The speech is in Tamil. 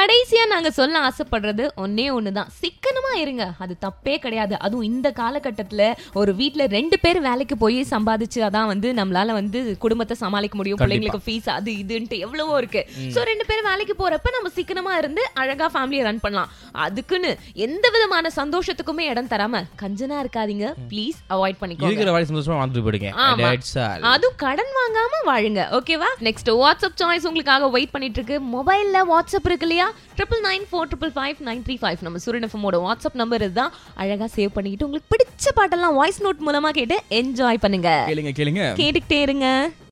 கடைசியா நாங்க சொல்ல ஆசைப்படுறது ஒன்னே ஒண்ணுதான் சிக்கனமா இருங்க அது தப்பே கிடையாது அதுவும் இந்த காலகட்டத்துல ஒரு வீட்ல ரெண்டு பேர் வேலைக்கு போய் சம்பாதிச்சு அதான் வந்து நம்மளால வந்து குடும்பத்தை சமாளிக்க முடியும் பிள்ளைங்களுக்கு ஃபீஸ் அது இதுன்ட்டு எவ்வளவோ இருக்கு சோ ரெண்டு பேர் வேலைக்கு போறப்ப நம்ம சிக்கனமா இருந்து அழகா ஃபேமிலியை ரன் பண்ணலாம் அதுக்குன்னு எந்த விதமான சந்தோஷத்துக்குமே இடம் தராம கஞ்சனா இருக்காதீங்க ப்ளீஸ் அவாய்ட் பண்ணிக்கோங்க இருக்கிற வாடி சந்தோஷமா வாழ்ந்துட்டு போயிடுங்க ஆமா. That's all. அதுவும் கடன் வாங்காம வாழுங்க ஓகேவா நெக்ஸ்ட் வாட்ஸ்அப் சாய்ஸ் உங்களுக்காக வெயிட் பண்ணிட்டு இருக்கு மொபைல்ல வாட்ஸ்அப் இருக்கு இல்லையா triple nine four triple five nine three five நம்ம சூரியன் எஃப்எம்மோட வாட்ஸ்அப் நம்பர் இதுதான் அழகா சேவ் பண்ணிக்கிட்டு உங்களுக்கு பிடிச்ச பாட்டெல்லாம் வாய்ஸ் நோட் மூலமா கேட்டு என்ஜாய் பண்ணுங்க கேளுங்க கேளுங்க கேட்டுக்கிட்டே இருங்க